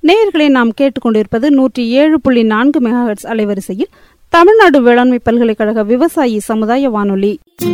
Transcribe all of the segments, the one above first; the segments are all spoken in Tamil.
நேயர்களை நாம் கேட்டுக்கொண்டிருப்பது நூற்றி ஏழு புள்ளி நான்கு மெகாஹெட்ஸ் அலைவரிசையில் தமிழ்நாடு வேளாண்மை பல்கலைக்கழக விவசாயி சமுதாய வானொலி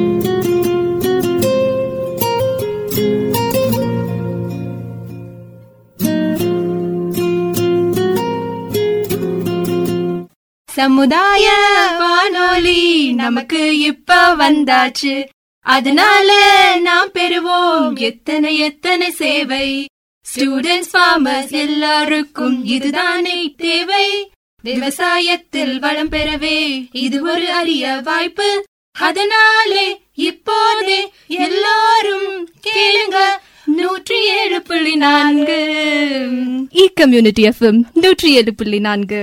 சமுதாய வானொலி நமக்கு இப்ப வந்தாச்சு அதனால நாம் பெறுவோம் எத்தனை எத்தனை சேவை ஸ்டூடெண்ட்ஸ் ஃபார்மர்ஸ் எல்லாருக்கும் இதுதானே தேவை விவசாயத்தில் வளம் பெறவே இது ஒரு அரிய வாய்ப்பு அதனாலே இப்போதே எல்லாரும் கேளுங்க நூற்றி ஏழு புள்ளி நான்கு இ கம்யூனிட்டி எஃப்எம் நூற்றி ஏழு புள்ளி நான்கு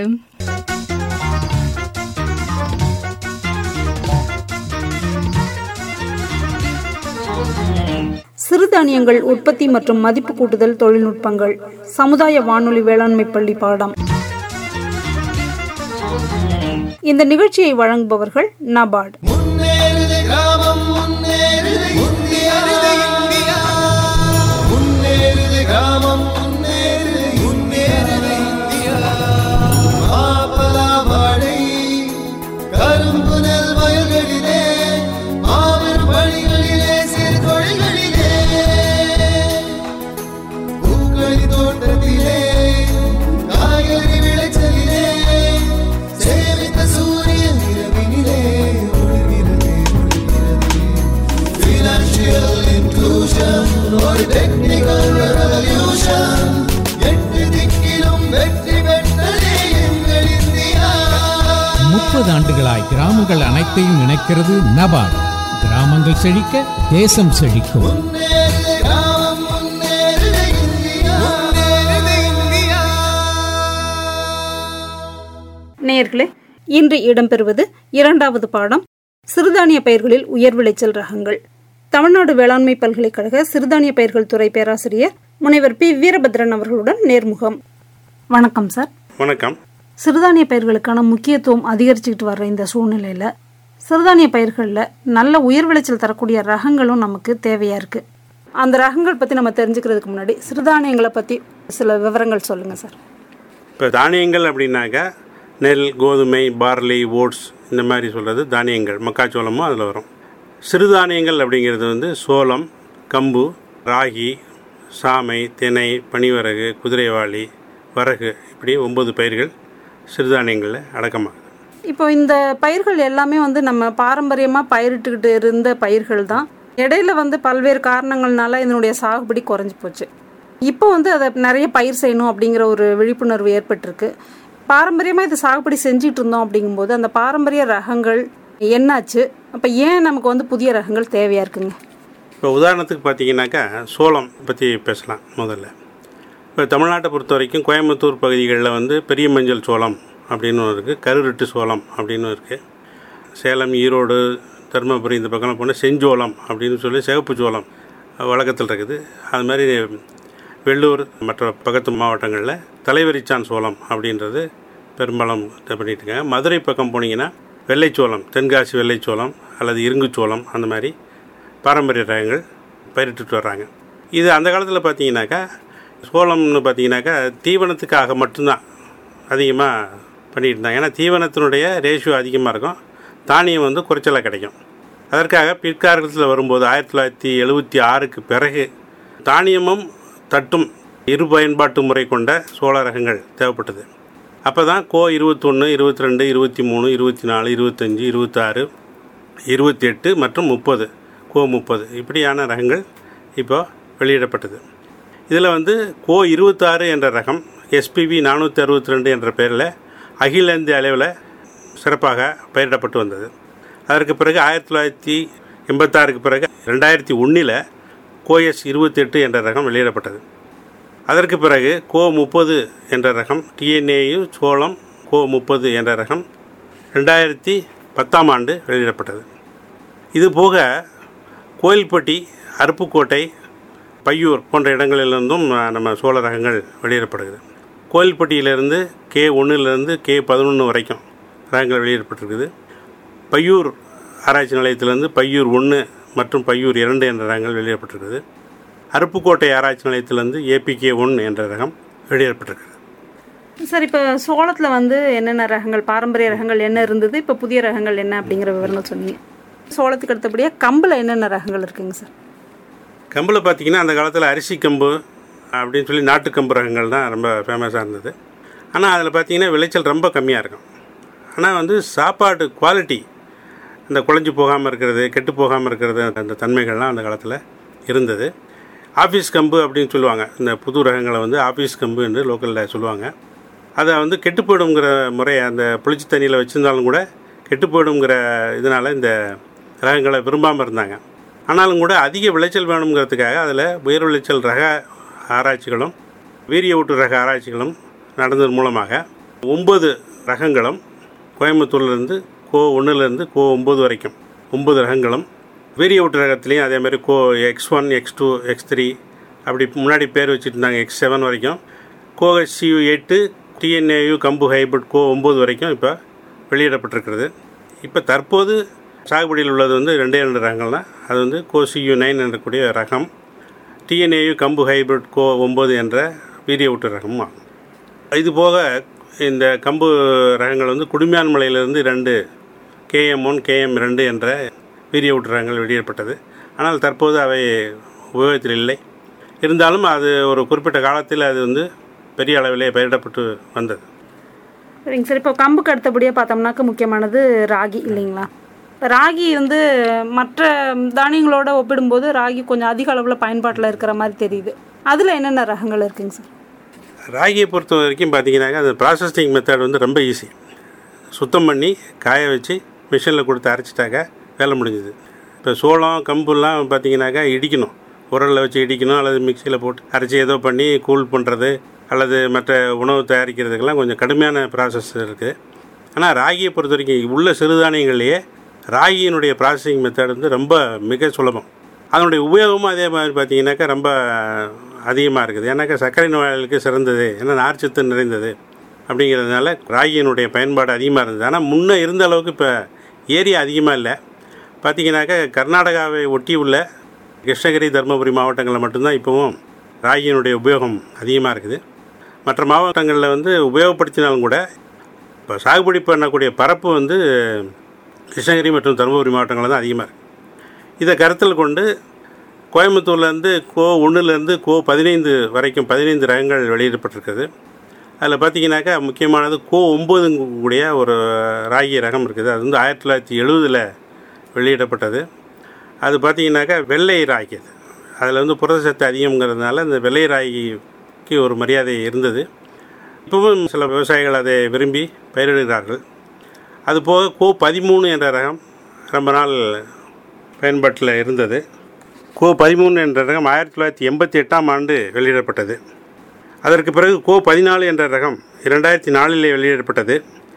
சிறுதானியங்கள் உற்பத்தி மற்றும் மதிப்பு கூட்டுதல் தொழில்நுட்பங்கள் சமுதாய வானொலி வேளாண்மை பள்ளி பாடம் இந்த நிகழ்ச்சியை வழங்குபவர்கள் நபார்டு முன்னேறுது கிராமம் முன்னேறுது இந்தியா இந்தியா முன்னேறுது கிராமம் முன்னேறுது முன்னேறுது இந்தியா மாப்பலா வாழை கரும்பு நெல் வயல்களிலே மாபெரும் பணிகளிலே சிறு தொழில்களிலே பூக்களி தோட்டத்திலே காய்கறி விளைச்சலிலே சேமித்த சூரியன் இரவினிலே ஒளிர்கிறது ஒளிர்கிறது Financial inclusion ஒரு technical revolution எட்டு திக்கிலும் வெற்றி பெற்றதே எங்கள் இந்தியா முப்பது ஆண்டுகளாய் கிராமங்கள் அனைத்தையும் இணைக்கிறது நபார்டு கிராமங்கள் செழிக்க தேசம் செழிக்கும் முன்னேறுது கிராமம் முன்னேறுது இந்தியா முன்னேறுது இந்தியா நேயர்களே இன்று இடம்பெறுவது இரண்டாவது பாடம் சிறுதானிய பயிர்களில் உயர் விளைச்சல் ரகங்கள் தமிழ்நாடு வேளாண்மை பல்கலைக்கழக சிறுதானிய பயிர்கள் துறை பேராசிரியர் முனைவர் பி வீரபத்ரன் அவர்களுடன் நேர்முகம் வணக்கம் சார் வணக்கம் சிறுதானிய பயிர்களுக்கான முக்கியத்துவம் அதிகரிச்சுக்கிட்டு வர்ற இந்த சூழ்நிலையில சிறுதானிய பயிர்களில் நல்ல உயர் விளைச்சல் தரக்கூடிய ரகங்களும் நமக்கு தேவையா இருக்கு அந்த ரகங்கள் பத்தி நம்ம தெரிஞ்சுக்கிறதுக்கு முன்னாடி சிறுதானியங்களை பத்தி சில விவரங்கள் சொல்லுங்க சார் இப்போ தானியங்கள் அப்படின்னாக்கா நெல் கோதுமை பார்லி ஓட்ஸ் இந்த மாதிரி சொல்கிறது தானியங்கள் மக்காச்சோளமும் அதில் வரும் சிறுதானியங்கள் அப்படிங்கிறது வந்து சோளம் கம்பு ராகி சாமை தினை பனிவரகு குதிரைவாளி வரகு இப்படி ஒன்பது பயிர்கள் சிறுதானியங்களில் அடக்கமாகுது இப்போ இந்த பயிர்கள் எல்லாமே வந்து நம்ம பாரம்பரியமாக பயிரிட்டுக்கிட்டு இருந்த பயிர்கள் தான் இடையில வந்து பல்வேறு காரணங்கள்னால இதனுடைய சாகுபடி குறைஞ்சி போச்சு இப்போ வந்து அதை நிறைய பயிர் செய்யணும் அப்படிங்கிற ஒரு விழிப்புணர்வு ஏற்பட்டிருக்கு பாரம்பரியமாக இது சாகுபடி செஞ்சிட்டு இருந்தோம் அப்படிங்கும்போது அந்த பாரம்பரிய ரகங்கள் என்னாச்சு அப்போ ஏன் நமக்கு வந்து புதிய ரகங்கள் தேவையாக இருக்குங்க இப்போ உதாரணத்துக்கு பார்த்தீங்கன்னாக்கா சோளம் பற்றி பேசலாம் முதல்ல இப்போ தமிழ்நாட்டை பொறுத்த வரைக்கும் கோயம்புத்தூர் பகுதிகளில் வந்து பெரிய மஞ்சள் சோளம் அப்படின்னு ஒன்று இருக்குது கருரெட்டு சோளம் அப்படின்னு இருக்குது சேலம் ஈரோடு தருமபுரி இந்த பக்கம் போனால் செஞ்சோளம் அப்படின்னு சொல்லி சிவப்பு சோளம் வழக்கத்தில் இருக்குது அது மாதிரி வெள்ளூர் மற்ற பக்கத்து மாவட்டங்களில் தலைவரிச்சான் சோளம் அப்படின்றது பெரும்பாலும் இது பண்ணிட்டு இருக்காங்க மதுரை பக்கம் போனீங்கன்னா வெள்ளைச்சோளம் தென்காசி வெள்ளைச்சோளம் அல்லது இருங்குச்சோளம் அந்த மாதிரி பாரம்பரிய ரகங்கள் பயிரிட்டுட்டு வர்றாங்க இது அந்த காலத்தில் பார்த்தீங்கன்னாக்கா சோளம்னு பார்த்தீங்கன்னாக்கா தீவனத்துக்காக மட்டும்தான் அதிகமாக பண்ணிட்டு இருந்தாங்க ஏன்னா தீவனத்தினுடைய ரேஷியோ அதிகமாக இருக்கும் தானியம் வந்து குறைச்சலாக கிடைக்கும் அதற்காக பிற்காலத்தில் வரும்போது ஆயிரத்தி தொள்ளாயிரத்தி எழுபத்தி ஆறுக்கு பிறகு தானியமும் தட்டும் இரு பயன்பாட்டு முறை கொண்ட சோள ரகங்கள் தேவைப்பட்டது அப்போ தான் கோ இருபத்தொன்று இருபத்தி ரெண்டு இருபத்தி மூணு இருபத்தி நாலு இருபத்தஞ்சி இருபத்தாறு இருபத்தி எட்டு மற்றும் முப்பது கோ முப்பது இப்படியான ரகங்கள் இப்போ வெளியிடப்பட்டது இதில் வந்து கோ இருபத்தாறு என்ற ரகம் எஸ்பிபி நானூற்றி அறுபத்தி ரெண்டு என்ற பெயரில் அகில இந்திய அளவில் சிறப்பாக பயிரிடப்பட்டு வந்தது அதற்கு பிறகு ஆயிரத்தி தொள்ளாயிரத்தி எண்பத்தாறுக்கு பிறகு ரெண்டாயிரத்தி ஒன்றில் கோஎஸ் இருபத்தெட்டு என்ற ரகம் வெளியிடப்பட்டது அதற்கு பிறகு கோ முப்பது என்ற ரகம் டிஎன்ஏயு சோளம் கோ முப்பது என்ற ரகம் ரெண்டாயிரத்தி பத்தாம் ஆண்டு வெளியிடப்பட்டது இது போக கோயில்பட்டி அருப்புக்கோட்டை பையூர் போன்ற இடங்களிலிருந்தும் அஹ், நம்ம சோழ ரகங்கள் வெளியிடப்படுகிறது கோயில்பட்டியிலிருந்து கே ஒன்றிலிருந்து கே பதினொன்று வரைக்கும் ரகங்கள் வெளியிடப்பட்டிருக்குது பையூர் ஆராய்ச்சி நிலையத்திலிருந்து பையூர் ஒன்று மற்றும் பையூர் இரண்டு என்ற ரகங்கள் வெளியிடப்பட்டிருக்குது அருப்புக்கோட்டை ஆராய்ச்சி நிலையத்திலிருந்து ஏபிகே ஒன் என்ற ரகம் வெளியிடப்பட்டிருக்கிறது சார் இப்போ சோளத்தில் வந்து என்னென்ன ரகங்கள் பாரம்பரிய ரகங்கள் என்ன இருந்தது இப்போ புதிய ரகங்கள் என்ன அப்படிங்கிற விவரங்கள் சொன்னீங்க சோளத்துக்கு அடுத்தபடியாக கம்பில் என்னென்ன ரகங்கள் இருக்குங்க சார் கம்பில் பார்த்தீங்கன்னா அந்த காலத்தில் அரிசி கம்பு அப்படின்னு சொல்லி நாட்டு கம்பு ரகங்கள் தான் ரொம்ப ஃபேமஸாக இருந்தது ஆனால் அதில் பார்த்தீங்கன்னா விளைச்சல் ரொம்ப கம்மியாக இருக்கும் ஆனால் வந்து சாப்பாடு குவாலிட்டி இந்த குழஞ்சி போகாமல் இருக்கிறது கெட்டு போகாமல் இருக்கிறது அந்த தன்மைகள்லாம் அந்த காலத்தில் இருந்தது ஆஃபீஸ் கம்பு அப்படின்னு சொல்லுவாங்க இந்த புது ரகங்களை வந்து ஆஃபீஸ் கம்பு என்று லோக்கலில் சொல்லுவாங்க அதை வந்து கெட்டு போயிடுங்கிற முறை அந்த புளிச்சி தண்ணியில் வச்சுருந்தாலும் கூட கெட்டு போயிடுங்கிற இதனால் இந்த ரகங்களை விரும்பாமல் இருந்தாங்க ஆனாலும் கூட அதிக விளைச்சல் வேணுங்கிறதுக்காக அதில் உயர் விளைச்சல் ரக ஆராய்ச்சிகளும் வீரிய ஊட்டு ரக ஆராய்ச்சிகளும் நடந்ததன் மூலமாக ஒம்பது ரகங்களும் கோயம்புத்தூர்லேருந்து கோ ஒன்றுலேருந்து கோ ஒம்பது வரைக்கும் ஒம்பது ரகங்களும் வீரிய ஊட்டு ரகத்துலேயும் அதே மாதிரி CO X one X two X three அப்படி முன்னாடி பேர் வச்சுட்டு இருந்தாங்க எக்ஸ் செவன் வரைக்கும் கோஹெச்சியு எட்டு டிஎன்ஏயு கம்பு ஹைபிரிட் கோ ஒம்பது வரைக்கும் இப்போ வெளியிடப்பட்டிருக்கிறது இப்போ தற்போது சாகுபடியில் உள்ளது வந்து ரெண்டே ரெண்டு ரகங்கள் தான் அது வந்து கோ சியு நைன் என்றக்கூடிய ரகம் டிஎன்ஏயு கம்பு ஹைபிரிட் கோ ஒம்பது என்ற வீரிய ஊட்டு ரகமும் ஆகும் இது போக இந்த கம்பு ரகங்கள் வந்து குடுமியான் மலையிலிருந்து ரெண்டு கேஎம் ஒன் கேஎம் ரெண்டு என்ற வீரிய ஊட்டு ரகங்கள் வெளியிடப்பட்டது ஆனால் தற்போது அவை உபயோகத்தில் இல்லை இருந்தாலும் அது ஒரு குறிப்பிட்ட காலத்தில் அது வந்து பெரிய அளவிலே பயிரிடப்பட்டு வந்தது சரிங்க சார் இப்போ கம்புக்கு அடுத்தபடியாக பார்த்தோம்னாக்க முக்கியமானது ராகி இல்லைங்களா ராகி வந்து மற்ற தானியங்களோட ஒப்பிடும்போது ராகி கொஞ்சம் அதிக அளவில் பயன்பாட்டில் இருக்கிற மாதிரி தெரியுது அதில் என்னென்ன ரகங்கள் இருக்குங்க சார் ராகியை பொறுத்த வரைக்கும் பார்த்தீங்கன்னாக்கா அந்த ப்ராசஸிங் மெத்தட் வந்து ரொம்ப ஈஸி சுத்தம் பண்ணி காய வச்சு மிஷினில் கொடுத்து அரைச்சிட்டாக்கா வேலை முடிஞ்சுது இப்போ சோளம் கம்புலாம் பார்த்தீங்கன்னாக்கா இடிக்கணும் உரலில் வச்சு இடிக்கணும் அல்லது மிக்சியில் போட்டு அரைச்சி ஏதோ பண்ணி கூல் பண்ணுறது அல்லது மற்ற உணவு தயாரிக்கிறதுக்கெல்லாம் கொஞ்சம் கடுமையான ப்ராசஸ் இருக்குது ஆனால் ராகியை பொறுத்த வரைக்கும் உள்ள சிறுதானியங்கள்லேயே ராகியினுடைய ப்ராசஸிங் மெத்தட் வந்து ரொம்ப மிக சுலபம் அதனுடைய உபயோகமும் அதே மாதிரி பார்த்தீங்கன்னாக்கா ரொம்ப அதிகமாக இருக்குது ஏன்னாக்கா சர்க்கரை நோயாளிகளுக்கு சிறந்தது ஏன்னா நார்ச்சத்து நிறைந்தது அப்படிங்கிறதுனால ராகியினுடைய பயன்பாடு அதிகமாக இருந்தது ஆனால் முன்னே இருந்த அளவுக்கு இப்போ ஏரியா அதிகமாக இல்லை பார்த்தீங்கன்னாக்கா கர்நாடகாவை ஒட்டி உள்ள கிருஷ்ணகிரி தருமபுரி மாவட்டங்களில் மட்டும்தான் இப்போவும் ராகியினுடைய உபயோகம் அதிகமாக இருக்குது மற்ற மாவட்டங்களில் வந்து உபயோகப்படுத்தினாலும் கூட இப்போ சாகுபடி பண்ணக்கூடிய பரப்பு வந்து கிருஷ்ணகிரி மற்றும் தருமபுரி மாவட்டங்களில் தான் அதிகமாக இருக்குது இதை கருத்தில் கொண்டு கோயம்புத்தூர்லேருந்து கோ ஒன்றுலேருந்து கோ பதினைந்து வரைக்கும் பதினைந்து ரகங்கள் வெளியிடப்பட்டிருக்குது அதில் பார்த்தீங்கன்னாக்கா முக்கியமானது கோ ஒம்பதுங்கக்கூடிய ஒரு ராகி ரகம் இருக்குது அது வந்து ஆயிரத்தி தொள்ளாயிரத்தி எழுபதில் வெளியிடப்பட்டது அது பார்த்தீங்கன்னாக்கா வெள்ளை ராகி அது அதில் வந்து புரதச்சத்து அதிகம்ங்கிறதுனால இந்த வெள்ளை ராகிக்கு ஒரு மரியாதை இருந்தது இப்பவும் சில விவசாயிகள் அதை விரும்பி பயிரிடுகிறார்கள் அதுபோக கோ பதிமூணு என்ற ரகம் ரொம்ப நாள் பயன்பாட்டில் இருந்தது கோ பதிமூணு என்ற ரகம் ஆயிரத்தி தொள்ளாயிரத்தி எண்பத்தி எட்டாம் ஆண்டு வெளியிடப்பட்டது அதற்கு பிறகு கோ பதினாலு என்ற ரகம் இரண்டாயிரத்தி நாலிலே வெளியிடப்பட்டது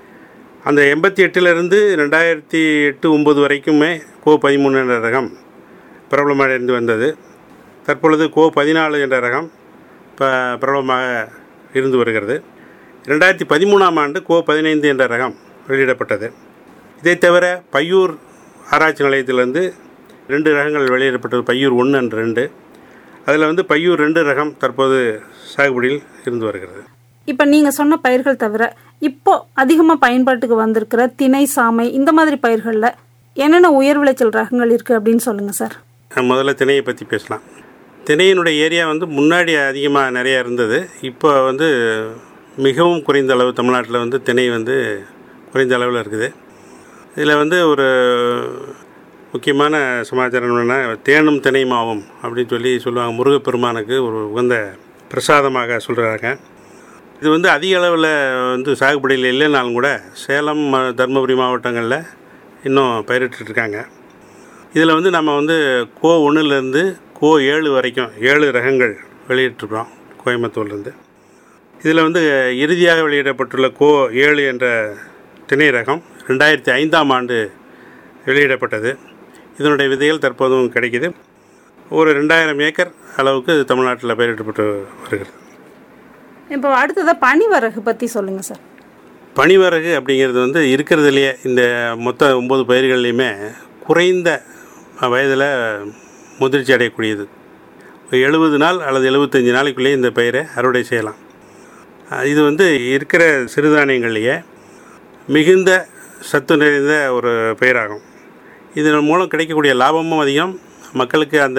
அந்த எண்பத்தி எட்டிலிருந்து ரெண்டாயிரத்தி எட்டு ஒம்பது வரைக்குமே கோ பதிமூணு என்ற ரகம் பிரபலமடைந்து வந்தது தற்பொழுது கோ பதினாலு என்ற ரகம் ப பிரபலமாக இருந்து வருகிறது ரெண்டாயிரத்தி பதிமூணாம் ஆண்டு கோ பதினைந்து என்ற ரகம் வெளியிடப்பட்டது இதை தவிர பையூர் ஆராய்ச்சி நிலையத்திலிருந்து ரெண்டு ரகங்கள் வெளியிடப்பட்டது பையூர் ஒன்று அண்ட் ரெண்டு அதில் வந்து பையூர் ரெண்டு ரகம் தற்போது சாகுபடியில் இருந்து வருகிறது இப்போ நீங்கள் சொன்ன பயிர்கள் தவிர இப்போ அதிகமாக பயன்பாட்டுக்கு வந்திருக்கிற திணை சாமை இந்த மாதிரி பயிர்களில் என்னென்ன உயர் விளைச்சல் ரகங்கள் இருக்குது அப்படின்னு சொல்லுங்கள் சார் நம்ம முதல்ல திணையை பற்றி பேசலாம் திணையினுடைய ஏரியா வந்து முன்னாடி அதிகமாக நிறையா இருந்தது இப்போ வந்து மிகவும் குறைந்த அளவு தமிழ்நாட்டில் வந்து திணை வந்து குறைந்த அளவில் இருக்குது இதில் வந்து ஒரு முக்கியமான சமாச்சாரம் என்னென்னா தேனும் திணை மாவும் அப்படின்னு சொல்லி சொல்லுவாங்க முருகப்பெருமானுக்கு ஒரு உகந்த பிரசாதமாக சொல்கிறாங்க இது வந்து அதிக அளவில் வந்து சாகுபடியில் இல்லைனாலும் கூட சேலம் ம- தருமபுரி மாவட்டங்களில் இன்னும் பயிரிட்டு இருக்காங்க இதில் வந்து நம்ம வந்து கோ ஒன்றுலேருந்து கோ ஏழு வரைக்கும் ஏழு ரகங்கள் வெளியிட்டிருக்கிறோம் கோயம்புத்தூர்லேருந்து இதில் வந்து இறுதியாக வெளியிடப்பட்டுள்ள கோ ஏழு என்ற திணை ரகம் ரெண்டாயிரத்தி ஐந்தாம் ஆண்டு வெளியிடப்பட்டது இதனுடைய விதைகள் தற்போதும் கிடைக்குது ஒரு ரெண்டாயிரம் ஏக்கர் அளவுக்கு தமிழ்நாட்டில் பயிரிடப்பட்டு வருகிறது இப்போ அடுத்ததாக பனிவரகு பற்றி சொல்லுங்கள் சார் பனிவரகு அப்படிங்கிறது வந்து இருக்கிறதுலையே இந்த மொத்த ஒம்பது பயிர்கள்லையுமே குறைந்த வயதில் முதிர்ச்சி அடையக்கூடியது எழுபது நாள் அல்லது எழுபத்தஞ்சு நாளைக்குள்ளேயே இந்த பயிரை அறுவடை செய்யலாம் அஹ் இது வந்து இருக்கிற சிறுதானியங்கள்லேயே மிகுந்த சத்து நிறைந்த ஒரு பயிராகும் இதன் மூலம் கிடைக்கக்கூடிய லாபமும் அதிகம் மக்களுக்கு அந்த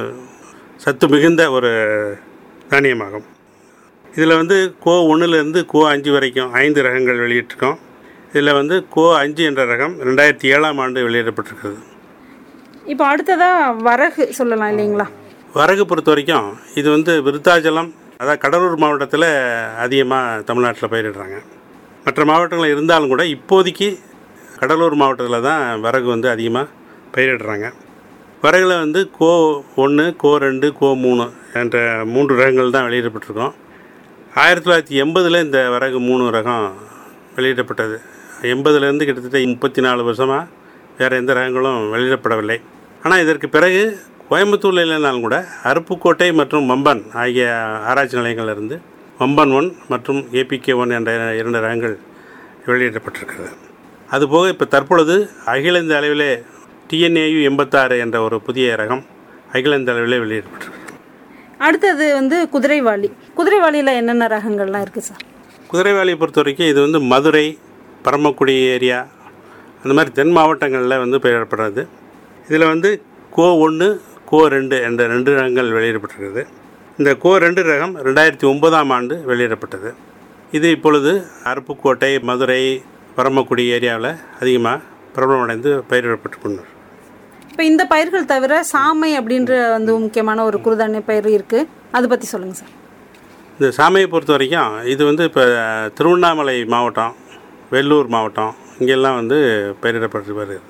சத்து மிகுந்த ஒரு தானியமாகும் இதில் வந்து கோ ஒன்றுலேருந்து கோ அஞ்சு வரைக்கும் ஐந்து ரகங்கள் வெளியிட்டிருக்கோம் இதில் வந்து கோ அஞ்சு என்ற ரகம் ரெண்டாயிரத்தி ஏழாம் ஆண்டு வெளியிடப்பட்டிருக்கிறது இப்போ அடுத்ததாக வரகு சொல்லலாம் இல்லைங்களா வரகு பொறுத்த வரைக்கும் இது வந்து விருத்தாச்சலம் அதாவது கடலூர் மாவட்டத்தில் அதிகமாக தமிழ்நாட்டில் பயிரிடுறாங்க மற்ற மாவட்டங்கள் இருந்தாலும் கூட இப்போதைக்கு கடலூர் மாவட்டத்தில் தான் வரகு வந்து அதிகமாக பயிரிடுறாங்க வரகுல வந்து கோ ஒன்று கோ ரெண்டு கோ மூணு என்ற மூன்று ரகங்கள் தான் வெளியிடப்பட்டிருக்கோம் ஆயிரத்தி தொள்ளாயிரத்தி எண்பதில் இந்த வரகு மூணு ரகம் வெளியிடப்பட்டது எண்பதுலேருந்து கிட்டத்தட்ட முப்பத்தி நாலு வருஷமாக வேறு எந்த ரகங்களும் வெளியிடப்படவில்லை ஆனால் இதற்கு பிறகு கோயம்புத்தூரில் இல்லைனாலும் கூட அருப்புக்கோட்டை மற்றும் மம்பன் ஆகிய ஆராய்ச்சி நிலையங்களிலிருந்து மம்பன் ஒன் மற்றும் ஏபிகே ஒன் என்ற இரண்டு ரகங்கள் வெளியிடப்பட்டிருக்கிறது அதுபோக இப்போ தற்பொழுது அகில இந்திய அளவிலே டிஎன்ஏயு எண்பத்தாறு என்ற ஒரு புதிய ரகம் அகில இந்திய அளவிலே வெளியிடப்பட்டிருக்கு அடுத்தது வந்து குதிரைவாளி குதிரைவாளியில் என்னென்ன ரகங்கள்லாம் இருக்குது சார் குதிரைவாலியை பொறுத்த வரைக்கும் இது வந்து மதுரை பரமக்குடி ஏரியா அந்த மாதிரி தென் மாவட்டங்களில் வந்து பயிரிடப்படுறது இதில் வந்து கோ ஒன்று கோ ரெண்டு என்ற ரெண்டு ரகங்கள் வெளியிடப்பட்டிருக்கிறது இந்த கோ ரெண்டு ரகம் ரெண்டாயிரத்தி ஒன்பதாம் ஆண்டு வெளியிடப்பட்டது இது இப்பொழுது அருப்புக்கோட்டை மதுரை பரமக்குடி ஏரியாவில் அதிகமாக பிரபலமடைந்து பயிரிடப்பட்டு கொண்டு இப்போ இந்த பயிர்கள் தவிர சாமை அப்படின்ற வந்து முக்கியமான ஒரு குருதானிய பயிர் இருக்குது அதை பற்றி சொல்லுங்கள் சார் இந்த சாமையை பொறுத்த வரைக்கும் இது வந்து இப்போ திருவண்ணாமலை மாவட்டம் வெள்ளூர் மாவட்டம் இங்கெல்லாம் வந்து பயிரிடப்பட்டு வருகிறது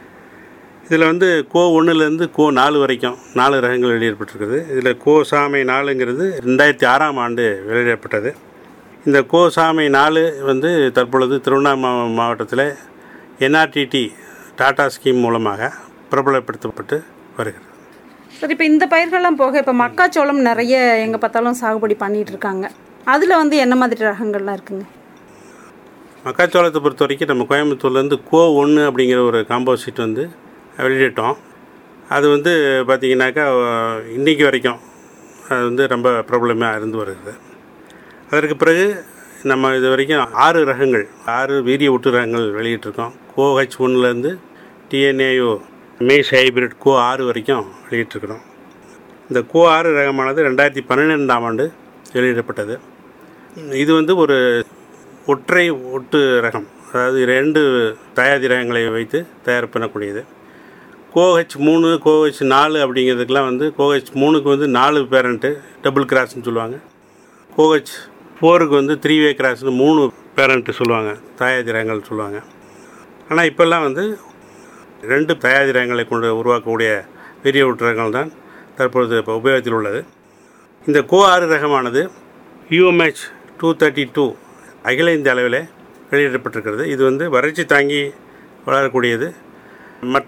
இதில் வந்து கோ ஒன்றுலேருந்து கோ நாலு வரைக்கும் நாலு ரகங்கள் வெளியிடப்பட்டிருக்குது இதில் கோ சாமை நாலுங்கிறது ரெண்டாயிரத்தி ஆறாம் ஆண்டு வெளியிடப்பட்டது இந்த கோ சாமை நாலு வந்து தற்பொழுது திருவண்ணாமலை மாவட்டத்தில் என்ஆர்டிடி டாடா ஸ்கீம் மூலமாக பிரபலப்படுத்தப்பட்டு வருகிறது சரி இப்போ இந்த பயிர்கள்லாம் போக இப்போ மக்காச்சோளம் நிறைய எங்கே பார்த்தாலும் சாகுபடி பண்ணிட்டு இருக்காங்க அதில் வந்து என்ன மாதிரி ரகங்கள்லாம் இருக்குங்க மக்காச்சோளத்தை பொறுத்த வரைக்கும் நம்ம கோயம்புத்தூர்லேருந்து கோ ஒன்று அப்படிங்கிற ஒரு காம்போசிட் வந்து வெளியிட்டோம் அது வந்து பார்த்திங்கனாக்கா இன்றைக்கி வரைக்கும் அது வந்து ரொம்ப ப்ராப்ளமாக இருந்து வருகிறது அதற்கு பிறகு நம்ம இது வரைக்கும் ஆறு ரகங்கள் ஆறு வீரிய ஒட்டு ரகங்கள் வெளியிட்டிருக்கோம் கோ ஹெச் ஒன்றுலேருந்து டிஎன்ஏயு மேஸ் ஹைபிரிட் கோ ஆறு வரைக்கும் வெளியிட்டிருக்கிறோம் இந்த கோ ஆறு ரகமானது ரெண்டாயிரத்தி பன்னிரெண்டாம் ஆண்டு வெளியிடப்பட்டது இது வந்து ஒரு ஒற்றை ஒட்டு ரகம் அதாவது ரெண்டு தயாதி ரகங்களை வைத்து தயார் பண்ணக்கூடியது கோஹெச் மூணு கோஹெச் நாலு அப்படிங்கிறதுக்கெலாம் வந்து கோஹெச் மூணுக்கு வந்து நாலு பேரண்ட்டு டபுள் கிராஸ்னு சொல்லுவாங்க கோஹெச் ஃபோருக்கு வந்து த்ரீ வே கிராஸ்னு மூணு பேரண்ட்டு சொல்லுவாங்க தாயாதி ரகங்கள் சொல்லுவாங்க ஆனால் இப்போல்லாம் வந்து ரெண்டு தயாதி ரகங்களை கொண்டு உருவாக்கக்கூடிய வீரிய ஒட்டு ரகங்கள் தான் தற்பொழுது இப்போ உபயோகத்தில் உள்ளது இந்த கோ ஆறு ரகமானது யூஎம்ஹெச் டூ தேர்ட்டி டூ அகில இந்திய அளவில் வெளியிடப்பட்டிருக்கிறது இது வந்து வறட்சி தாங்கி வளரக்கூடியது மற்ற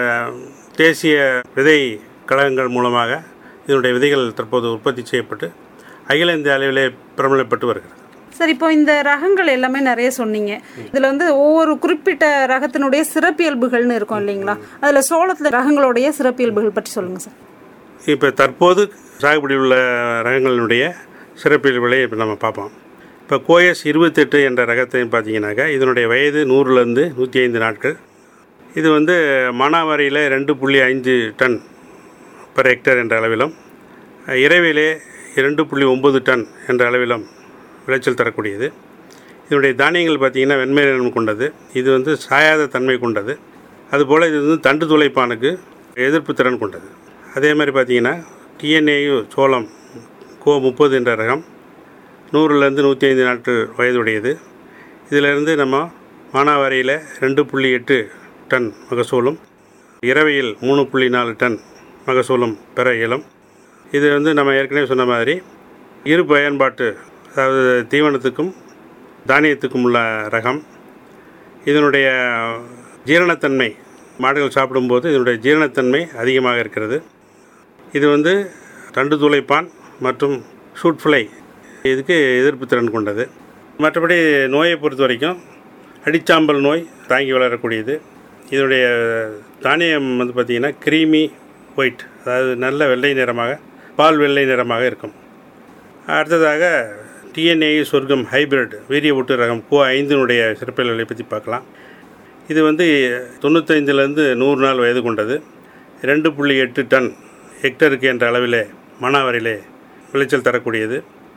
தேசிய விதை கழகங்கள் மூலமாக இதனுடைய விதைகள் தற்போது உற்பத்தி செய்யப்பட்டு அகில இந்திய அளவிலே பிரபலப்பட்டு வருகிறது சரி இப்போ இந்த ரகங்கள் எல்லாமே நிறைய சொன்னீங்க இதில் வந்து ஒவ்வொரு குறிப்பிட்ட ரகத்தினுடைய சிறப்பியல்புகள்னு இருக்கும் இல்லைங்களா அதில் சோளத்தில் ரகங்களுடைய சிறப்பியல்புகள் பற்றி சொல்லுங்கள் சார் இப்போ தற்போது சாகுபடி உள்ள ரகங்களினுடைய சிறப்பியல்புகளை இப்போ நம்ம பார்ப்போம் இப்போ கோஎஸ் இருபத்தெட்டு என்ற ரகத்தை பார்த்தீங்கன்னாக்கா இதனுடைய வயது நூறுலேருந்து நூற்றி ஐந்து நாட்கள் இது வந்து மானாவாரியில் ரெண்டு புள்ளி ஐந்து டன் பர் ஹெக்டேர் என்ற அளவிலும் இறைவிலே இரண்டு புள்ளி ஒம்பது டன் என்ற அளவிலும் விளைச்சல் தரக்கூடியது இதனுடைய தானியங்கள் பார்த்திங்கன்னா வெண்மை நிறம் கொண்டது இது வந்து சாயாத தன்மை கொண்டது அதுபோல் இது வந்து தண்டு துளைப்பானுக்கு எதிர்ப்பு திறன் கொண்டது அதே மாதிரி பார்த்திங்கன்னா டிஎன்ஏயு சோளம் கோ முப்பது என்ற ரகம் நூறுலேருந்து நூற்றி ஐந்து நாட்கள் வயதுடையது இதிலிருந்து நம்ம மானாவாரியில் ரெண்டு புள்ளி எட்டு டன் மகசூலும் இரவையில் மூணு புள்ளி நாலு டன் மகசூலும் பெற இயலும் இது வந்து நம்ம ஏற்கனவே சொன்ன மாதிரி இரு பயன்பாட்டு அதாவது தீவனத்துக்கும் தானியத்துக்கும் உள்ள ரகம் இதனுடைய ஜீரணத்தன்மை மாடுகள் சாப்பிடும்போது இதனுடைய ஜீரணத்தன்மை அதிகமாக இருக்கிறது இது வந்து தண்டு துளைப்பான் மற்றும் ஷூட் ஃப்ளை இதுக்கு எதிர்ப்பு திறன் கொண்டது மற்றபடி நோயை பொறுத்த வரைக்கும் அடிச்சாம்பல் நோய் தாங்கி வளரக்கூடியது இதனுடைய தானியம் வந்து பார்த்திங்கன்னா க்ரீமி ஒயிட் அதாவது நல்ல வெள்ளை நிறமாக பால் வெள்ளை நிறமாக இருக்கும் அடுத்ததாக டிஎன்ஏ சொர்க்கம் ஹைபிரிட் வீரிய ஊட்டு ரகம் கோ ஐந்தினுடைய சிறப்பியல்களை பற்றி பார்க்கலாம் இது வந்து தொண்ணூத்தைந்துலேருந்து நூறு நாள் வயது கொண்டது ரெண்டு புள்ளி எட்டு டன் ஹெக்டருக்கு என்ற அளவிலே மானாவாரியிலே விளைச்சல் தரக்கூடியது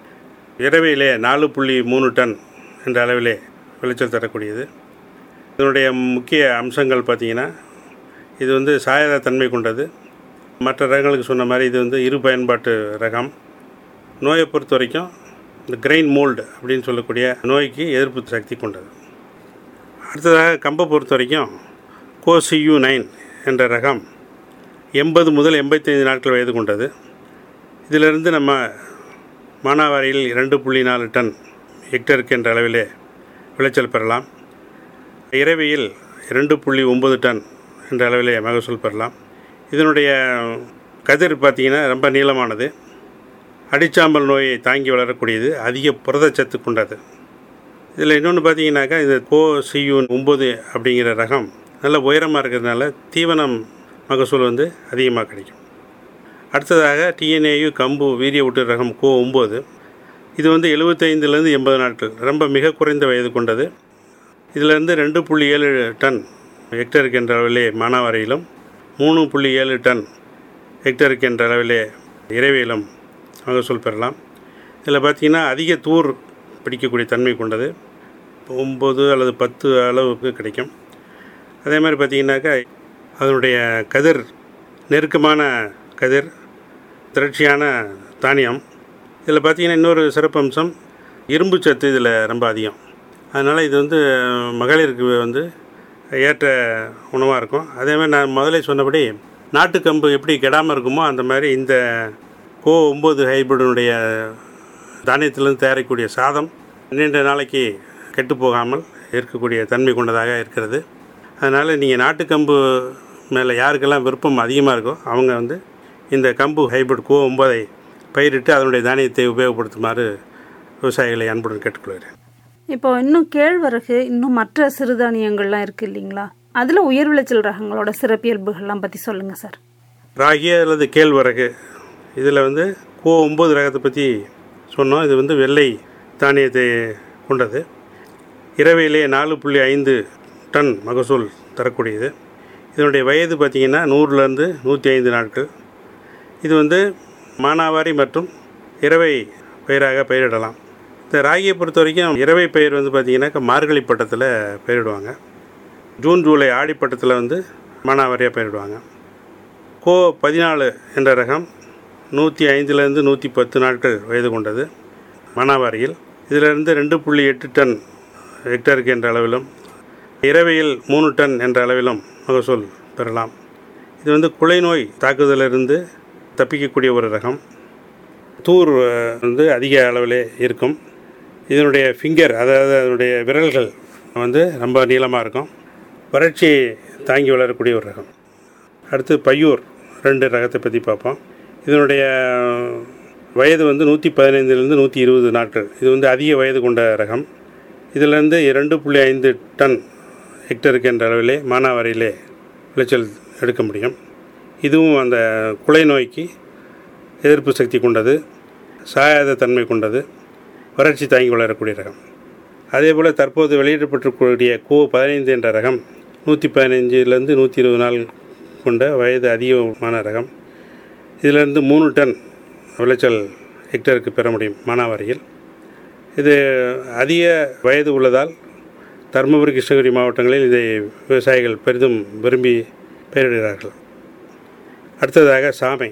இரவையிலே நாலு புள்ளி மூணு டன் என்ற அளவிலே விளைச்சல் தரக்கூடியது இதனுடைய முக்கிய அம்சங்கள் பார்த்திங்கன்னா இது வந்து சாயத தன்மை கொண்டது மற்ற ரகங்களுக்கு சொன்ன மாதிரி இது வந்து இரு பயன்பாட்டு ரகம் நோயை பொறுத்த வரைக்கும் இந்த கிரெயின் மோல்டு அப்படின்னு சொல்லக்கூடிய நோய்க்கு எதிர்ப்பு சக்தி கொண்டது அடுத்ததாக கம்பை பொறுத்த வரைக்கும் கோசியு நைன் என்ற ரகம் எண்பது முதல் எண்பத்தைந்து நாட்கள் வயது கொண்டது இதிலிருந்து நம்ம மானாவாரியில் இரண்டு புள்ளி நாலு டன் ஹெக்டருக்கு என்ற அளவிலே விளைச்சல் பெறலாம் இரவியில் இரண்டு புள்ளி ஒம்பது டன் என்ற அளவிலே மகசூல் பெறலாம் இதனுடைய கதிர் பார்த்திங்கன்னா ரொம்ப நீளமானது அடிச்சாம்பல் நோயை தாங்கி வளரக்கூடியது அதிக புரதச்சத்து கொண்டது இதில் இன்னொன்று பார்த்தீங்கன்னாக்கா இந்த கோ சியூ ஒம்பது அப்படிங்கிற ரகம் நல்ல உயரமாக இருக்கிறதுனால தீவனம் மகசூல் வந்து அதிகமாக கிடைக்கும் அடுத்ததாக டிஎன்ஏயு கம்பு வீரிய ஊட்டு ரகம் கோ ஒம்பது இது வந்து எழுபத்தைந்துலேருந்து எண்பது நாட்கள் ரொம்ப மிக குறைந்த வயது கொண்டது இதிலிருந்து ரெண்டு புள்ளி ஏழு டன் ஹெக்டருக்கு என்ற அளவிலே மானாவாரியிலும் மூணு புள்ளி ஏழு டன் ஹெக்டருக்கு என்ற அளவிலே இறைவியிலும் மகசூல் பெறலாம் இதில் பார்த்திங்கன்னா அதிக தூர் பிடிக்கக்கூடிய தன்மை கொண்டது ஒம்பது அல்லது பத்து அளவுக்கு கிடைக்கும் அதே மாதிரி பார்த்திங்கனாக்கா அதனுடைய கதிர் நெருக்கமான கதிர் திரட்சியான தானியம் இதில் பார்த்திங்கன்னா இன்னொரு சிறப்பம்சம் இரும்பு சத்து இதில் ரொம்ப அதிகம் அதனால் இது வந்து மகளிருக்கு வந்து ஏற்ற உணவாக இருக்கும் அதே மாதிரி நான் முதலே சொன்னபடி நாட்டுக்கம்பு எப்படி கெடாமல் இருக்குமோ அந்த மாதிரி இந்த கோ ஒம்பது ஹைபிரினுடைய தானியத்திலிருந்து தயாரிக்கக்கூடிய சாதம் நீண்ட நாளைக்கு கெட்டு போகாமல் இருக்கக்கூடிய தன்மை கொண்டதாக இருக்கிறது அதனால் நீங்கள் நாட்டுக்கம்பு மேலே யாருக்கெல்லாம் விருப்பம் அதிகமாக இருக்கோ அவங்க வந்து இந்த கம்பு ஹைபிரிட் கோ ஒம்பதை பயிரிட்டு அதனுடைய தானியத்தை உபயோகப்படுத்துமாறு விவசாயிகளை அன்புடன் கேட்டுக்கொள்கிறேன் இப்போ இன்னும் கேழ்வரகு இன்னும் மற்ற சிறுதானியங்கள்லாம் இருக்குது இல்லைங்களா அதில் உயர் விளைச்சல் ரகங்களோட சிறப்பியல்புகள்லாம் பற்றி சொல்லுங்கள் சார் ராகி அல்லது கேழ்வரகு இதில் வந்து கோ ஒம்பது ரகத்தை பற்றி சொன்னோம் இது வந்து வெள்ளை தானியத்தை கொண்டது இரவையிலே நாலு புள்ளி ஐந்து டன் மகசூல் தரக்கூடியது இதனுடைய வயது பார்த்திங்கன்னா நூறுலேருந்து நூற்றி ஐந்து நாட்கள் இது வந்து மானாவாரி மற்றும் இரவை பயிராக பயிரிடலாம் இந்த ராகியை பொறுத்த வரைக்கும் இரவை பயிர் வந்து பார்த்திங்கன்னாக்கா மார்கழி பட்டத்தில் பயிரிடுவாங்க ஜூன் ஜூலை ஆடிப்பட்டத்தில் வந்து மானாவாரியாக பயிரிடுவாங்க கோ பதினாலு என்ற ரகம் நூற்றி ஐந்துலேருந்து நூற்றி பத்து நாட்கள் வயது கொண்டது மானாவாரியில் இதிலிருந்து ரெண்டு புள்ளி எட்டு டன் ஹெக்டருக்கு என்ற அளவிலும் இரவையில் மூணு டன் என்ற அளவிலும் மகசூல் பெறலாம் இது வந்து குலை நோய் தாக்குதலிருந்து தப்பிக்கக்கூடிய ஒரு ரகம் தூர் அஹ், வந்து அதிக அளவிலே இருக்கும் இதனுடைய ஃபிங்கர் அதாவது அதனுடைய விரல்கள் வந்து ரொம்ப நீளமாக இருக்கும் வறட்சி தாங்கி வளரக்கூடிய ஒரு ரகம் அடுத்து பையூர் ரெண்டு ரகத்தை பற்றி பார்ப்போம் இதனுடைய வயது வந்து நூற்றி பதினைந்துலேருந்து நூற்றி இருபது நாட்கள் இது வந்து அதிக வயது கொண்ட ரகம் இதிலிருந்து இரண்டு புள்ளி ஐந்து டன் ஹெக்டருக்கு என்ற அளவிலே மானாவாரியிலே விளைச்சல் எடுக்க முடியும் இதுவும் அந்த குலை நோய்க்கு எதிர்ப்பு சக்தி கொண்டது சாயாத தன்மை கொண்டது வறட்சி தாங்கி வளரக்கூடிய ரகம் அதே போல் தற்போது வெளியிடப்பட்டிருக்கக்கூடிய கோ பதினைந்து என்ற ரகம் நூற்றி பதினைஞ்சிலேருந்து நூற்றி இருபது நாள் கொண்ட வயது அதிகமான ரகம் இதிலிருந்து மூணு டன் விளைச்சல் ஹெக்டருக்கு பெற முடியும் மானாவாரியில் இது அதிக வயது உள்ளதால் தருமபுரி கிருஷ்ணகிரி மாவட்டங்களில் இதை விவசாயிகள் பெரிதும் விரும்பி பயிரிடுகிறார்கள் அடுத்ததாக சாமை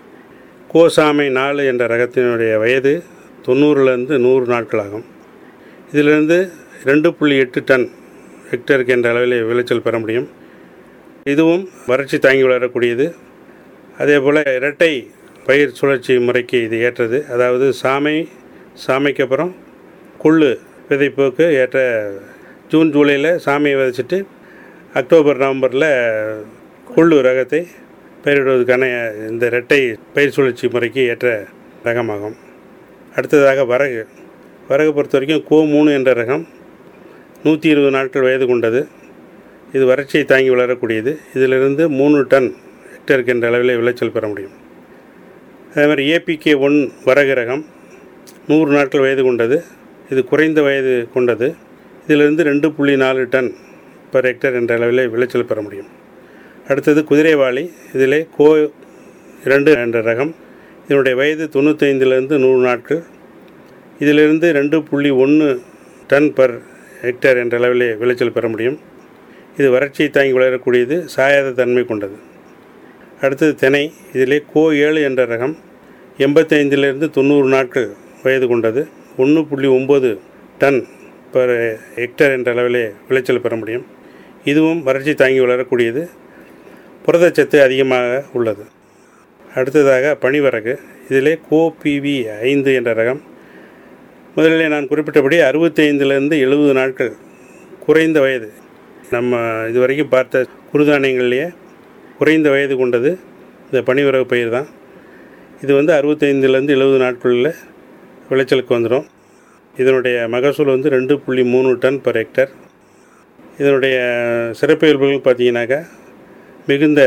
கோ சாமை நாலு என்ற ரகத்தினுடைய வயது தொண்ணூறுலேருந்து நூறு நாட்கள் ஆகும் இதிலிருந்து ரெண்டு புள்ளி எட்டு டன் ஹெக்டருக்கு என்ற அளவில் விளைச்சல் பெற முடியும் இதுவும் வறட்சி தாங்கி வளரக்கூடியது அதே போல் இரட்டை பயிர் சுழற்சி முறைக்கு இது ஏற்றது அதாவது சாமை சாமைக்கு அப்புறம் கொள்ளு விதைப்புக்கு ஏற்ற ஜூன் ஜூலையில் சாமையை விதைச்சிட்டு அக்டோபர் நவம்பரில் கொள்ளு ரகத்தை பயிரிடுவதற்கான இந்த இரட்டை பயிர் சுழற்சி முறைக்கு ஏற்ற ரகமாகும் அடுத்ததாக வரகு வரகு பொறுத்த வரைக்கும் கோ மூணு என்ற ரகம் நூற்றி இருபது நாட்கள் வயது கொண்டது இது வறட்சியை தாங்கி வளரக்கூடியது இதிலிருந்து மூணு டன் ஹெக்டருக்கு என்ற அளவில் விளைச்சல் பெற முடியும் அதே மாதிரி ஏபிகே ஒன் வரகு ரகம் நூறு நாட்கள் வயது கொண்டது இது குறைந்த வயது கொண்டது இதிலிருந்து ரெண்டு புள்ளி நாலு டன் பர் ஹெக்டர் என்ற அளவில் விளைச்சல் பெற முடியும் அடுத்தது குதிரைவாளி இதிலே கோ இரண்டு என்ற ரகம் இதனுடைய வயது தொண்ணூத்தைந்திலிருந்து நூறு நாட்கள் இதிலிருந்து ரெண்டு புள்ளி ஒன்று டன் பர் ஹெக்டேர் என்ற அளவிலே விளைச்சல் பெற முடியும் இது வறட்சியை தாங்கி வளரக்கூடியது சாயாத தன்மை கொண்டது அடுத்தது தினை இதிலே கோ ஏழு என்ற ரகம் எண்பத்தைந்திலிருந்து தொண்ணூறு நாட்கள் வயது கொண்டது ஒன்று புள்ளி ஒம்பது டன் பர் ஹெக்டேர் என்ற அளவிலே விளைச்சல் பெற முடியும் இதுவும் வறட்சி தாங்கி வளரக்கூடியது புரதச்சத்து அதிகமாக உள்ளது அடுத்ததாக பனிவரகு இதிலே கோ பிவி ஐந்து என்ற ரகம் முதலிலே நான் குறிப்பிட்டபடி அறுபத்தைந்திலிருந்து எழுபது நாட்கள் குறைந்த வயது நம்ம இதுவரைக்கும் பார்த்த குறுதானியங்கள்லேயே குறைந்த வயது கொண்டது இந்த பனிவரகு பயிர் தான் இது வந்து அறுபத்தைந்துலேருந்து எழுபது நாட்களில் விளைச்சலுக்கு வந்துடும் இதனுடைய மகசூல் வந்து ரெண்டு புள்ளி மூணு டன் பர் ஹெக்டர் இதனுடைய சிறப்பியல்புகள் பார்த்தீங்கன்னாக்கா மிகுந்த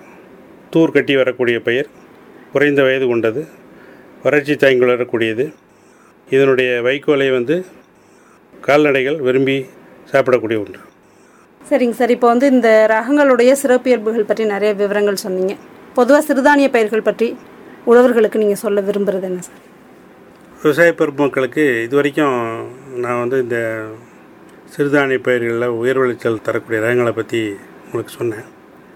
தூர் கட்டி வரக்கூடிய பயிர் குறைந்த வயது கொண்டது வறட்சி தாங்கி வளரக்கூடியது இதனுடைய வைக்கோலை வந்து கால்நடைகள் விரும்பி சாப்பிடக்கூடிய ஒன்று சரிங்க சார் இப்போ வந்து இந்த ரகங்களுடைய சிறப்பியல்புகள் பற்றி நிறைய விவரங்கள் சொன்னீங்க பொதுவாக சிறுதானிய பயிர்கள் பற்றி உழவர்களுக்கு நீங்கள் சொல்ல விரும்புகிறது என்ன சார் விவசாய பெருமக்களுக்கு இது வரைக்கும் நான் வந்து இந்த சிறுதானிய பயிர்களில் உயர் விளைச்சல் தரக்கூடிய ரகங்களை பற்றி உங்களுக்கு சொன்னேன்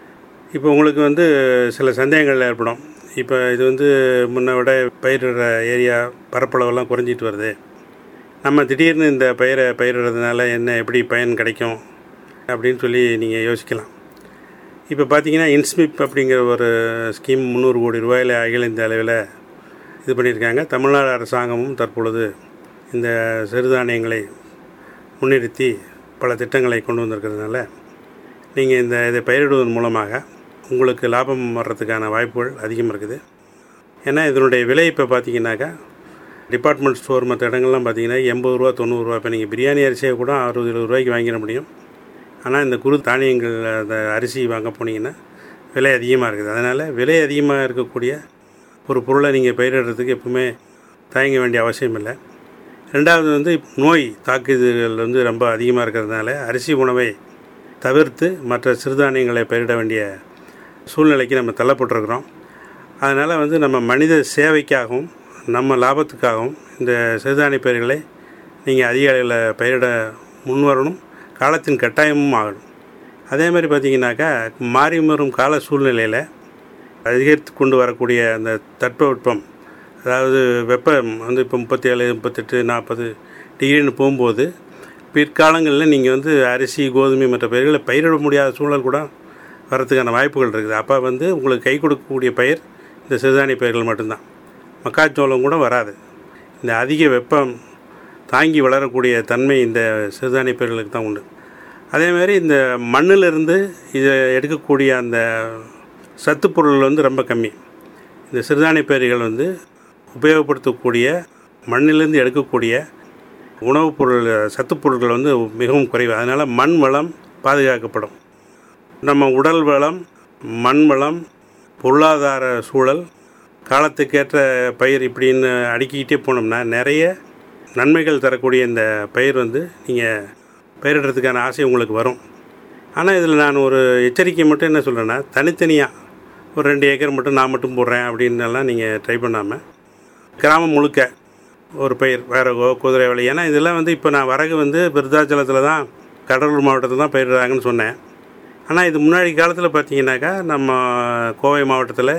இப்போ உங்களுக்கு வந்து சில சந்தேகங்கள் ஏற்படும் இப்போ இது வந்து முன்ன விட பயிரிடுற ஏரியா பரப்பளவெல்லாம் குறைஞ்சிட்டு வருது நம்ம திடீர்னு இந்த பயிரை பயிரிடுறதுனால என்ன எப்படி பயன் கிடைக்கும் அப்படின்னு சொல்லி நீங்கள் யோசிக்கலாம் இப்போ பார்த்தீங்கன்னா இன்ஸ்மிப் அப்படிங்கிற ஒரு ஸ்கீம் முந்நூறு கோடி ரூபாயில் அகில இந்த அளவில் இது பண்ணியிருக்காங்க தமிழ்நாடு அரசாங்கமும் தற்பொழுது இந்த சிறுதானியங்களை முன்னிறுத்தி பல திட்டங்களை கொண்டு வந்திருக்கிறதுனால நீங்கள் இந்த இதை பயிரிடுவதன் மூலமாக உங்களுக்கு லாபம் வர்றதுக்கான வாய்ப்புகள் அதிகம் இருக்குது ஏன்னா இதனுடைய விலை இப்போ பார்த்தீங்கன்னாக்கா டிபார்ட்மெண்ட் ஸ்டோர் மற்ற இடங்கள்லாம் பார்த்தீங்கன்னா எண்பது ரூபா தொண்ணூறுரூவா இப்போ நீங்கள் பிரியாணி அரிசியை கூட அறுபது எழுபது ரூபாய்க்கு வாங்கிட முடியும் ஆனால் இந்த குறு தானியங்கள் அந்த அரிசி வாங்க போனீங்கன்னா விலை அதிகமாக இருக்குது அதனால் விலை அதிகமாக இருக்கக்கூடிய ஒரு பொருளை நீங்கள் பயிரிடுறதுக்கு எப்பவுமே தயங்க வேண்டிய அவசியம் இல்லை ரெண்டாவது வந்து நோய் தாக்குதல்கள் வந்து ரொம்ப அதிகமாக இருக்கிறதுனால அரிசி உணவை தவிர்த்து மற்ற சிறுதானியங்களை பயிரிட வேண்டிய சூழ்நிலைக்கு நம்ம தள்ளப்பட்டிருக்கிறோம் அதனால் வந்து நம்ம மனித சேவைக்காகவும் நம்ம லாபத்துக்காகவும் இந்த சிறுதானிய பயிர்களை நீங்கள் அதிக அளவில் பயிரிட முன்வரணும் காலத்தின் கட்டாயமும் ஆகணும் அதே மாதிரி பார்த்தீங்கன்னாக்கா மாறி வரும் கால சூழ்நிலையில் அதிகரித்து கொண்டு வரக்கூடிய அந்த தட்பவெப்பம் அதாவது வெப்பம் வந்து இப்போ முப்பத்தேழு முப்பத்தெட்டு நாற்பது டிகிரின்னு போகும்போது பிற்காலங்களில் நீங்கள் வந்து அரிசி கோதுமை மற்ற பயிர்களை பயிரிட முடியாத சூழல் கூட வரதுக்கான வாய்ப்புகள் இருக்குது அப்போ வந்து உங்களுக்கு கை கொடுக்கக்கூடிய பயிர் இந்த சிறுதானிய பயிர்கள் மட்டும்தான் மக்காச்சோளம் கூட வராது இந்த அதிக வெப்பம் தாங்கி வளரக்கூடிய தன்மை இந்த சிறுதானிய பயிர்களுக்கு தான் உண்டு அதே மாதிரி இந்த மண்ணிலிருந்து இதை எடுக்கக்கூடிய அந்த சத்து பொருள் வந்து ரொம்ப கம்மி இந்த சிறுதானிய பயிர்கள் வந்து உபயோகப்படுத்தக்கூடிய மண்ணிலிருந்து எடுக்கக்கூடிய உணவுப் பொருள் சத்துப் பொருட்கள் வந்து மிகவும் குறைவு அதனால் மண் வளம் பாதுகாக்கப்படும் நம்ம உடல் வளம் மண் வளம் பொருளாதார சூழல் காலத்துக்கேற்ற பயிர் இப்படின்னு அடுக்கிக்கிட்டே போனோம்னா நிறைய நன்மைகள் தரக்கூடிய இந்த பயிர் வந்து நீங்கள் பயிரிடுறதுக்கான ஆசை உங்களுக்கு வரும் ஆனால் இதில் நான் ஒரு எச்சரிக்கை மட்டும் என்ன சொல்கிறேன்னா தனித்தனியாக ஒரு ரெண்டு ஏக்கர் மட்டும் நான் மட்டும் போடுறேன் அப்படின்னெல்லாம் நீங்கள் ட்ரை பண்ணாமல் கிராமம் முழுக்க ஒரு பயிர் வரகோ குதிரை வலி ஏன்னா இதெல்லாம் வந்து இப்போ நான் வரகு வந்து விருத்தாச்சலத்தில் தான் கடலூர் மாவட்டத்தில் தான் பயிரிடுறாங்கன்னு சொன்னேன் ஆனால் இது முன்னாடி காலத்தில் பார்த்தீங்கன்னாக்கா நம்ம கோவை மாவட்டத்தில்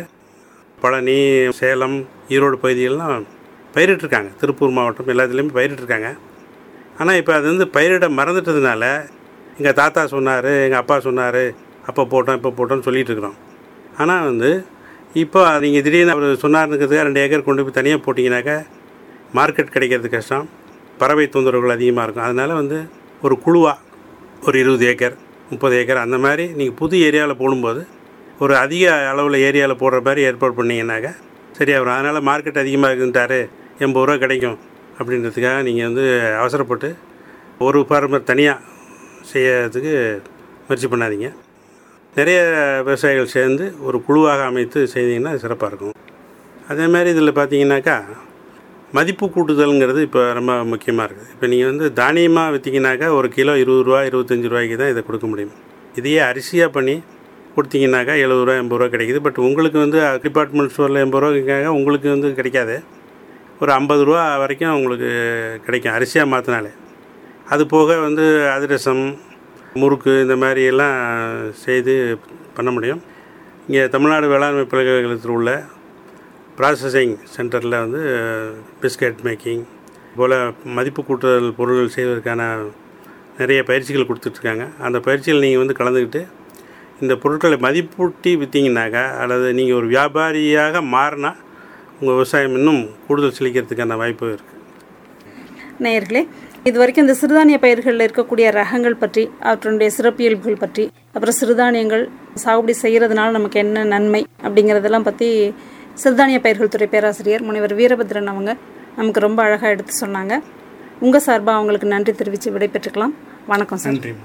பழனி சேலம் ஈரோடு பகுதிகளெலாம் பயிரிட்டிருக்காங்க திருப்பூர் மாவட்டம் எல்லாத்துலேயுமே பயிரிட்டிருக்காங்க ஆனால் இப்போ அது வந்து பயிரிட மறந்துட்டதுனால எங்கள் தாத்தா சொன்னார் எங்கள் அப்பா சொன்னார் அப்போ போட்டோம் இப்போ போட்டோம்னு சொல்லிட்டு இருக்கிறோம் ஆனால் வந்து இப்போ நீங்கள் திடீர்னு அவர் சொன்னாருங்கிறதுக்காக ரெண்டு ஏக்கர் கொண்டு போய் தனியாக போட்டிங்கனாக்கா மார்க்கெட் கிடைக்கிறது கஷ்டம் பறவை தொந்தரவுகள் அதிகமாக இருக்கும் அதனால் வந்து ஒரு குழுவாக ஒரு இருபது ஏக்கர் முப்பது ஏக்கர் அந்த மாதிரி நீங்கள் புது ஏரியாவில் போடும்போது ஒரு அதிக அளவில் ஏரியாவில் போடுற மாதிரி ஏற்பாடு பண்ணிங்கனாக்கா சரியா வரும் அதனால் மார்க்கெட் அதிகமாக இருக்குன்ட்டாரு எண்பது ரூபா கிடைக்கும் அப்படின்றதுக்காக நீங்கள் வந்து அவசரப்பட்டு ஒரு ஃபார்மர் தனியாக செய்யறதுக்கு முயற்சி பண்ணாதீங்க நிறைய விவசாயிகள் சேர்ந்து ஒரு குழுவாக அமைத்து செய்தீங்கன்னா சிறப்பாக இருக்கும் அதே மாதிரி இதில் பார்த்தீங்கன்னாக்கா மதிப்பு கூட்டுதல்ங்கிறது இப்போ ரொம்ப முக்கியமாக இருக்குது இப்போ நீங்கள் வந்து தானியமாக விற்றீங்கனாக்கா ஒரு கிலோ இருபது ரூபா இருபத்தஞ்சி ரூபாய்க்கு தான் இதை கொடுக்க முடியும் இதையே அரிசியாக பண்ணி கொடுத்தீங்கன்னாக்கா எழுபது ரூபா எண்பது ரூபா கிடைக்குது பட் உங்களுக்கு வந்து டிபார்ட்மெண்ட் ஸ்டோரில் எண்பது ரூபாய்க்காக உங்களுக்கு வந்து கிடைக்காது ஒரு ஐம்பது ரூபா வரைக்கும் உங்களுக்கு கிடைக்கும் அரிசியாக மாற்றினாலே அது போக வந்து அதிரசம் முறுக்கு இந்த மாதிரி எல்லாம் செய்து பண்ண முடியும் இங்கே தமிழ்நாடு வேளாண்மை பல்கலைக்கழகத்தில் உள்ள ப்ராசஸிங் சென்டரில் வந்து பிஸ்கட் மேக்கிங் போல் மதிப்பு கூட்டுதல் பொருட்கள் செய்வதற்கான நிறைய பயிற்சிகள் கொடுத்துட்ருக்காங்க அந்த பயிற்சியில் நீங்கள் வந்து கலந்துக்கிட்டு இந்த பொருட்களை மதிப்பூட்டி விற்றீங்கன்னாக்கா அல்லது நீங்கள் ஒரு வியாபாரியாக மாறினா உங்கள் விவசாயம் இன்னும் கூடுதல் செழிக்கிறதுக்கான வாய்ப்பு இருக்குது நேயர்களே இது வரைக்கும் இந்த சிறுதானிய பயிர்களில் இருக்கக்கூடிய ரகங்கள் பற்றி அவற்றுடைய சிறப்பியல்புகள் பற்றி அப்புறம் சிறுதானியங்கள் சாகுபடி செய்கிறதுனால நமக்கு என்ன நன்மை அப்படிங்கிறதெல்லாம் பற்றி சிறுதானிய பயிர்கள் துறை பேராசிரியர் முனைவர் வீரபத்ரன் அவங்க நமக்கு ரொம்ப அழகாக எடுத்து சொன்னாங்க உங்கள் சார்பாக அவங்களுக்கு நன்றி தெரிவித்து விடைபெற்றுக்கலாம் வணக்கம் சார் நன்றி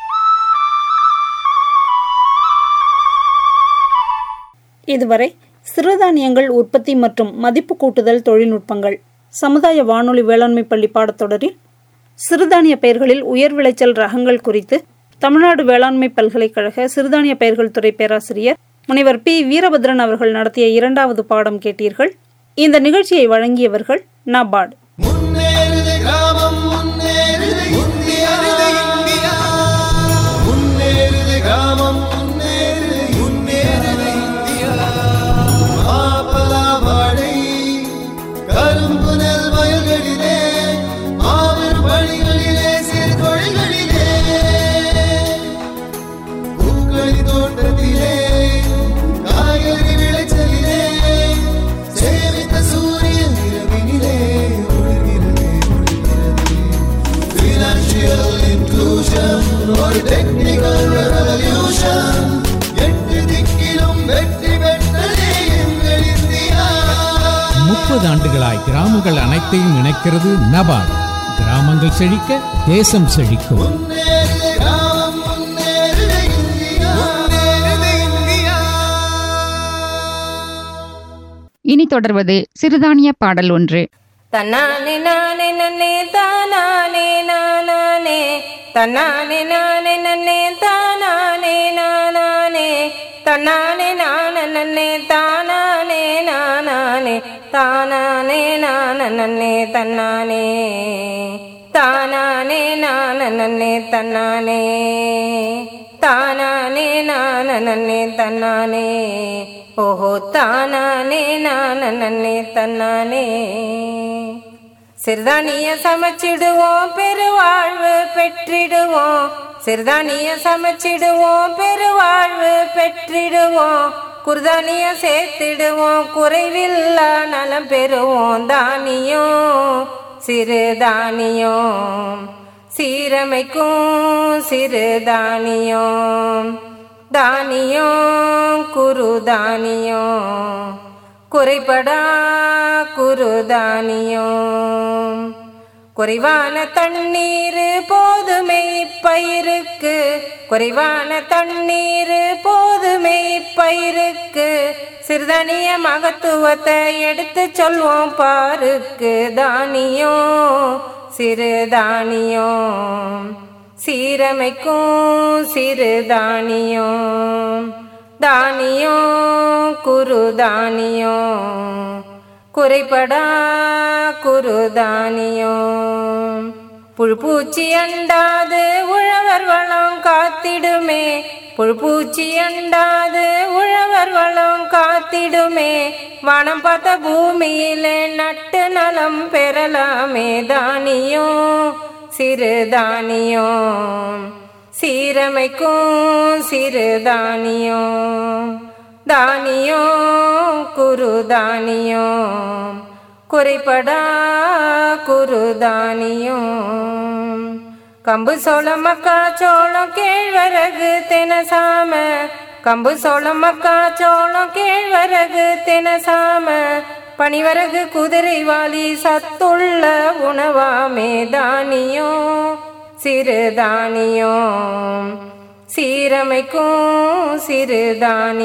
இதுவரை சிறுதானியங்கள் உற்பத்தி மற்றும் மதிப்பு கூட்டுதல் தொழில்நுட்பங்கள் சமுதாய வானொலி வேளாண்மை பள்ளி பாடத்தொடரில் சிறுதானிய பயிர்களில் உயர் விளைச்சல் ரகங்கள் குறித்து தமிழ்நாடு வேளாண்மை பல்கலைக்கழக சிறுதானிய பயிர்கள் துறை பேராசிரியர் முனைவர் பி வீரபத்ரன் அவர்கள் நடத்திய இரண்டாவது பாடம் கேட்டீர்கள் இந்த நிகழ்ச்சியை வழங்கியவர்கள் நபார்டு முன்னேறுது கிராமம் முன்னேறுது இந்தியா இந்தியா முன்னேறுது கிராமம் முன்னேறுது முன்னேறுது இந்தியா மாப்பலா வாழை கரும்பு நெல் வயல்களிலே மாபெரும் பணிகளிலே சிறு தொழில்களிலே பூக்களி தோட்டத்திலே காய்கறி விளைச்சலிலே சேமித்த சூரியன் இரவினிலே ஒளிர்கிறது ஒளிர்கிறது Financial inclusion ஒரு technical revolution எட்டு திக்கிலும் வெற்றி பெற்றதே எங்கள் இந்தியா முப்பது ஆண்டுகளாய் கிராமங்கள் அனைத்தையும் இணைக்கிறது நபார்டு கிராமங்கள் செழிக்க தேசம் செழிக்கும் முன்னேறுது கிராமம் முன்னேறுது இந்தியா முன்னேறுது இந்தியா இனி தொடர்வது சிறுதானிய பாடல் ஒன்று தன்னானே நானே நன்னே தானானே நானானே தன்னானே நானே நன்னே தானானே நானானே தன்னானே நான நன்னே தானானே நானானே தானானே நான நன்னே தன்னானே தானானே நான நன்னே தன்னானே தானானே நான நன்னே தன்னானே ஓஹோ தானானே நான நன்னே தன்னானே சிறுதானிய சமைச்சிடுவோம் பெருவாழ்வு பெற்றிடுவோம் சிறுதானிய சமைச்சிடுவோம் பெருவாழ்வு பெற்றிடுவோம் குர்தானிய சேர்த்திடுவோம் குறைவில்லா நலம் பெறுவோம் தானியம் சிறுதானியம் சீரமைக்கும் சிறுதானியம் தானியம் குருதானியம் குறைபடா குருதானியம் குறைவான தண்ணீர் போதுமை பயிருக்கு குறைவான தண்ணீர் போதுமை பயிருக்கு சிறுதானிய மகத்துவத்தை எடுத்து சொல்வோம் பாருக்கு தானியம் சிறுதானியம் சீரமைக்கும் சிறுதானியம் தானியம் குருதானியம் குறைபடா குருதானியம் புழுப்பூச்சி அண்டாது உழவர் வளம் காத்திடுமே புழுப்பூச்சி அண்டாது உழவர் வளம் காத்திடுமே வானம் பார்த்த பூமியில நட்டு நலம் பெறலாமே தானியம் சிறுதானியம் சீரமைக்கும் சிறுதானியம் தானியம் குருதானியம் குறைபடா குருதானியம் கம்பு சோளம் மக்கா சோளம் கேழ்வரகு தினசாம கம்பு சோளம் மக்கா சோளம் கேழ்வரகு தினசாம பனிவரகு குதிரைவாளி சத்துள்ள உணவாமே தானியம் சிறுதானியம் சீரமைக்கும்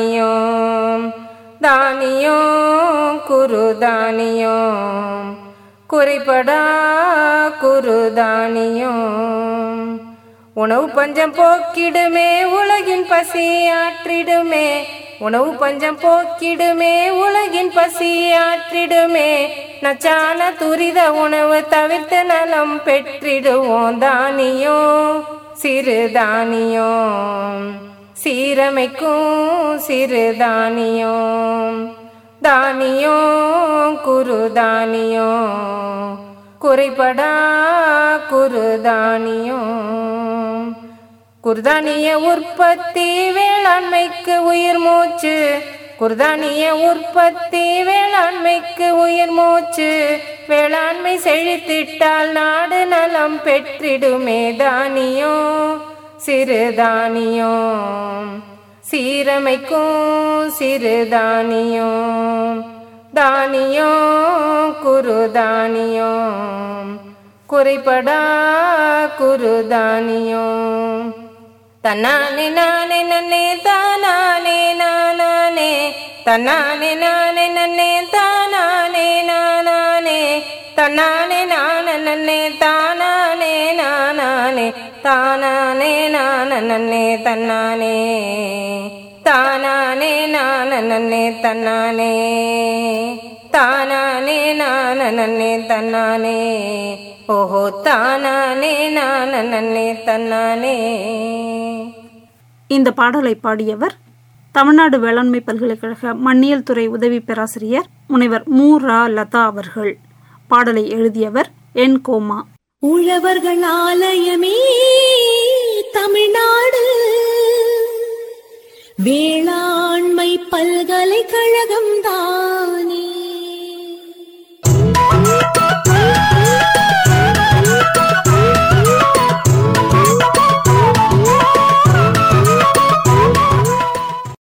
சிறுதானியம் தானியம் குருதானியம் குறைபடா குருதானியம் உணவு பஞ்சம் போக்கிடுமே உலகின் பசி ஆற்றிடுமே உணவு பஞ்சம் போக்கிடுமே உலகின் பசி ஆற்றிடுமே நச்சான துரித உணவு தவிர்த்து நலம் பெற்றிடுவோம் தானியம் சிறுதானியம் சீரமைக்கும் சிறுதானியம் தானியம் குருதானியம் குறைபடா குருதானியம் குர்தானிய உற்பத்தி வேளாண்மைக்கு உயிர் மூச்சு குர்தானிய உற்பத்தி வேளாண்மைக்கு உயிர் மூச்சு வேளாண்மை செழித்திட்டால் நாடு நலம் பெற்றிடுமே தானியம் சிறுதானியம் சீரமைக்கும் சிறுதானியம் தானியம் குருதானியம் குறைபடா குருதானியம் தன்னானே நானே நன்னே தானானே நானானே தன்னானே நானே நன்னே தானானே நானானே தன்னானே நான நன்னே தானானே நானானே தானானே நான நன்னே தன்னானே தானானே நான நன்னே தன்னானே தானானே நான நன்னே தன்னானே ஓஹோ தானானே நான நன்னே தன்னானே இந்த பாடலை பாடியவர் தமிழ்நாடு வேளாண்மை பல்கலைக்கழக மண்ணியல் துறை உதவி பேராசிரியர் முனைவர் மு ரா லதா அவர்கள் பாடலை எழுதியவர் என் கோமா உழவர்கள் ஆலயமே தமிழ்நாடு வேளாண்மை பல்கலைக்கழகம் தான்